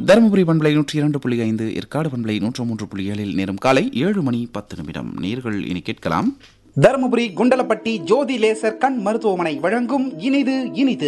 தருமபுரி பண்பலை நூற்றி இரண்டு புள்ளி ஐந்து ஏற்காடு பண்பலை நூற்று மூன்று புள்ளி ஏழில் நேரம் காலை ஏழு மணி பத்து நிமிடம் நேர்கள் இனி கேட்கலாம் தருமபுரி குண்டலப்பட்டி ஜோதி லேசர் கண் மருத்துவமனை வழங்கும் இனிது இனிது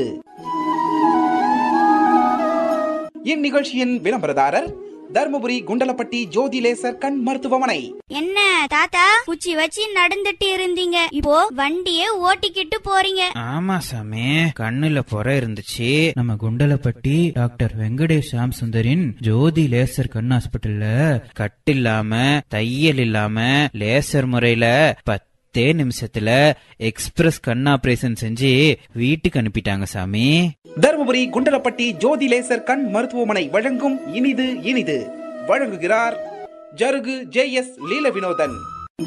இந்நிகழ்ச்சியின் விளம்பரதாரர் தருமபுரி குண்டலப்பட்டி ஜோதி லேசர் கண் மருத்துவமனை என்ன தாத்தா குச்சி வச்சு நடந்துட்டு இருந்தீங்க இப்போ வண்டியே ஓட்டிக்கிட்டு போறீங்க ஆமா சாமி கண்ணுல புற இருந்துச்சு நம்ம குண்டலப்பட்டி டாக்டர் வெங்கடேஷ் சாம் சுந்தரின் ஜோதி லேசர் கண் ஹாஸ்பிட்டல்ல கட்டு இல்லாம தையல் இல்லாம லேசர் முறையில பத்தே நிமிஷத்துல எக்ஸ்பிரஸ் கண் ஆபரேஷன் செஞ்சு வீட்டுக்கு அனுப்பிட்டாங்க சாமி தருமபுரி குண்டலப்பட்டி ஜோதி லேசர் கண் மருத்துவமனை வழங்கும் இனிது இனிது வழங்குகிறார் ஜருகு ஜே எஸ் லீல வினோதன்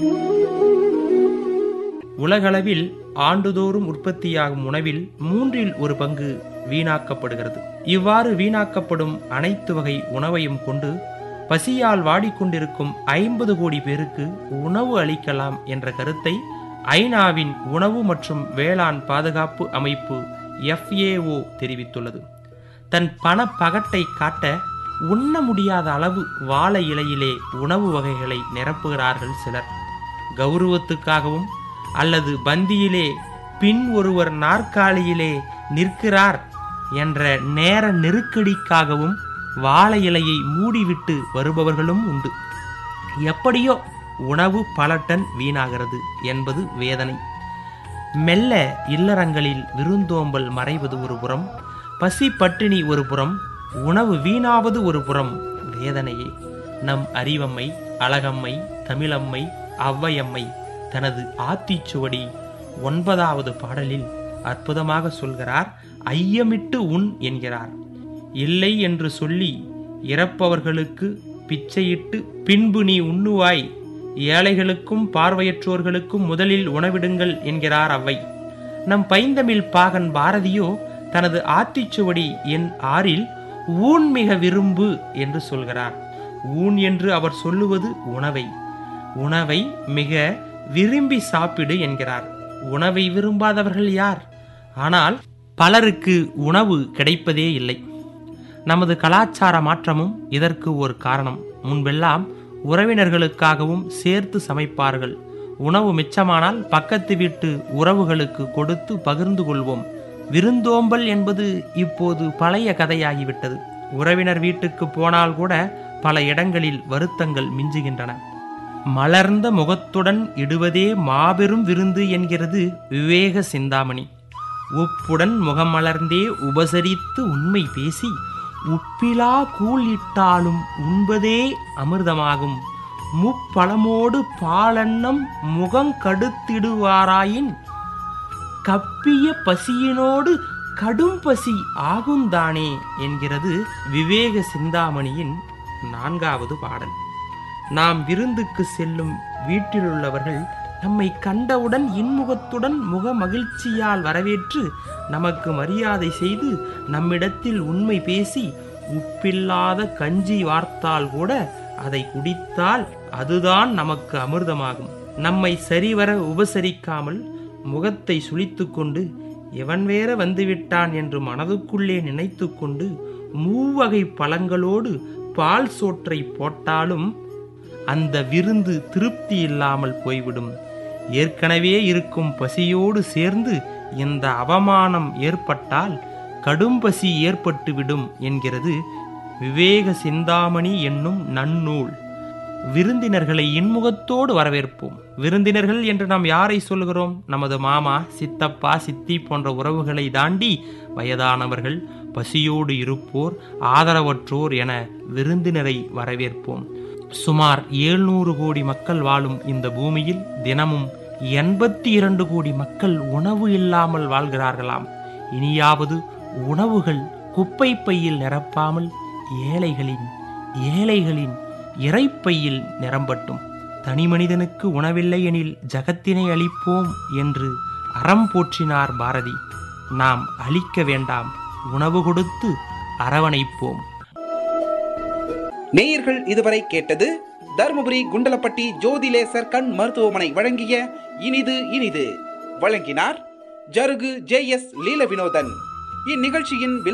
உலகளவில் ஆண்டுதோறும் உற்பத்தியாகும் உணவில் மூன்றில் ஒரு பங்கு வீணாக்கப்படுகிறது இவ்வாறு வீணாக்கப்படும் அனைத்து வகை உணவையும் கொண்டு பசியால் வாடிக்கொண்டிருக்கும் ஐம்பது கோடி பேருக்கு உணவு அளிக்கலாம் என்ற கருத்தை ஐநாவின் உணவு மற்றும் வேளாண் பாதுகாப்பு அமைப்பு FAO தெரிவித்துள்ளது தன் பண பகட்டை காட்ட உண்ண முடியாத அளவு வாழை இலையிலே உணவு வகைகளை நிரப்புகிறார்கள் சிலர் கௌரவத்துக்காகவும் அல்லது பந்தியிலே பின் ஒருவர் நாற்காலியிலே நிற்கிறார் என்ற நேர நெருக்கடிக்காகவும் வாழை இலையை மூடிவிட்டு வருபவர்களும் உண்டு எப்படியோ உணவு பல டன் வீணாகிறது என்பது வேதனை மெல்ல இல்லறங்களில் விருந்தோம்பல் மறைவது ஒரு புறம் பசி பட்டினி ஒரு புறம் உணவு வீணாவது ஒரு புறம் வேதனையே நம் அறிவம்மை அழகம்மை தமிழம்மை ஔவையம்மை தனது ஆத்திச்சுவடி ஒன்பதாவது பாடலில் அற்புதமாக சொல்கிறார் ஐயமிட்டு உண் என்கிறார் இல்லை என்று சொல்லி இறப்பவர்களுக்கு பிச்சையிட்டு பின்பு நீ உண்ணுவாய் ஏழைகளுக்கும் பார்வையற்றோர்களுக்கும் முதலில் உணவிடுங்கள் என்கிறார் அவ்வை நம் பைந்தமிழ் பாகன் பாரதியோ தனது ஆத்திச்சுவடி என் ஆறில் ஊன் மிக விரும்பு என்று சொல்கிறார் ஊன் என்று அவர் சொல்லுவது உணவை உணவை மிக விரும்பி சாப்பிடு என்கிறார் உணவை விரும்பாதவர்கள் யார் ஆனால் பலருக்கு உணவு கிடைப்பதே இல்லை நமது கலாச்சார மாற்றமும் இதற்கு ஒரு காரணம் முன்பெல்லாம் உறவினர்களுக்காகவும் சேர்த்து சமைப்பார்கள் உணவு மிச்சமானால் பக்கத்து வீட்டு உறவுகளுக்கு கொடுத்து பகிர்ந்து கொள்வோம் விருந்தோம்பல் என்பது இப்போது பழைய கதையாகிவிட்டது உறவினர் வீட்டுக்கு போனால் கூட பல இடங்களில் வருத்தங்கள் மிஞ்சுகின்றன மலர்ந்த முகத்துடன் இடுவதே மாபெரும் விருந்து என்கிறது விவேக சிந்தாமணி உப்புடன் முகமலர்ந்தே உபசரித்து உண்மை பேசி உப்பிலா கூழ் இட்டாலும் உண்பதே அமிர்தமாகும் முப்பழமோடு பாலன்னம் முகம் கடுத்திடுவாராயின் கப்பிய பசியினோடு கடும் பசி ஆகுந்தானே என்கிறது விவேக சிந்தாமணியின் நான்காவது பாடல் நாம் விருந்துக்கு செல்லும் வீட்டிலுள்ளவர்கள் நம்மை கண்டவுடன் இன்முகத்துடன் முக மகிழ்ச்சியால் வரவேற்று நமக்கு மரியாதை செய்து நம்மிடத்தில் உண்மை பேசி உப்பில்லாத கஞ்சி வார்த்தால் கூட அதை குடித்தால் அதுதான் நமக்கு அமிர்தமாகும் நம்மை சரிவர உபசரிக்காமல் முகத்தை சுளித்துக்கொண்டு எவன் வேற வந்துவிட்டான் என்று மனதுக்குள்ளே நினைத்துக்கொண்டு மூவகை பழங்களோடு பால் சோற்றை போட்டாலும் அந்த விருந்து திருப்தி இல்லாமல் போய்விடும் ஏற்கனவே இருக்கும் பசியோடு சேர்ந்து இந்த அவமானம் ஏற்பட்டால் கடும் பசி ஏற்பட்டுவிடும் என்கிறது விவேக சிந்தாமணி என்னும் நன்னூல் விருந்தினர்களை இன்முகத்தோடு வரவேற்போம் விருந்தினர்கள் என்று நாம் யாரை சொல்கிறோம் நமது மாமா சித்தப்பா சித்தி போன்ற உறவுகளை தாண்டி வயதானவர்கள் பசியோடு இருப்போர் ஆதரவற்றோர் என விருந்தினரை வரவேற்போம் சுமார் ஏழ்நூறு கோடி மக்கள் வாழும் இந்த பூமியில் தினமும் எண்பத்தி இரண்டு கோடி மக்கள் உணவு இல்லாமல் வாழ்கிறார்களாம் இனியாவது உணவுகள் குப்பை பையில் நிரப்பாமல் ஏழைகளின் ஏழைகளின் இறைப்பையில் நிரம்பட்டும் தனி மனிதனுக்கு உணவில்லை எனில் ஜகத்தினை அளிப்போம் என்று அறம் போற்றினார் பாரதி நாம் அழிக்க வேண்டாம் உணவு கொடுத்து அரவணைப்போம் நேயர்கள் இதுவரை கேட்டது தருமபுரி குண்டலப்பட்டி ஜோதி லேசர் கண் மருத்துவமனை வழங்கிய இனிது இனிது வழங்கினார் ஜருகு ஜே எஸ் லீல வினோதன் இந்நிகழ்ச்சியின்